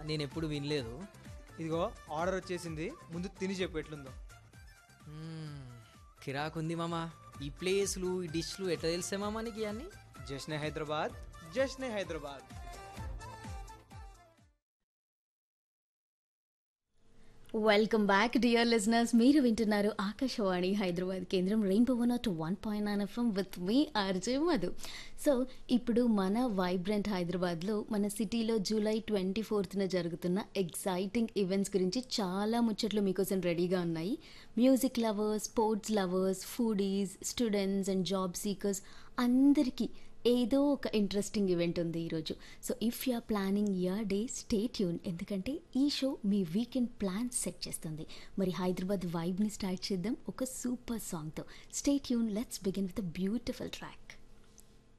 నేను ఎప్పుడు వినలేదు ఇదిగో ఆర్డర్ వచ్చేసింది ముందు తిని చెప్పు ఎట్లుందో మ్మ్, కిరాకుంది మామ ఈ ప్లేస్లు ఈ డిష్లు ఎట్లా తెలిసే మామ నీకు ఇవన్నీ Jashne Hyderabad Jashne Hyderabad welcome back dear listeners మీరు వింటున్నారు ఆకాశవాణి హైదరాబాద్ కేంద్రం rainbow one two one point nine FM with me RJ Madhu so ఇప్పుడు మన వైబ్రెంట్ హైదరాబాద్లో మన సిటీలో జూలై ట్వంటీ ఫోర్త్న జరుగుతున్న ఎగ్జైటింగ్ ఈవెంట్స్ గురించి చాలా ముచ్చట్లు మీకోసం రెడీగా ఉన్నాయి music lovers sports lovers foodies students and job seekers అందరికీ ఏదో ఒక ఇంట్రెస్టింగ్ ఈవెంట్ ఉంది ఈరోజు so if you are planning your day stay tune ఎందుకంటే ఈ షో మీ వీకెండ్ ప్లాన్ సెట్ చేస్తుంది మరి హైదరాబాద్ వైబ్ని స్టార్ట్ చేద్దాం ఒక సూపర్ సాంగ్తో stay tune let's begin with a beautiful track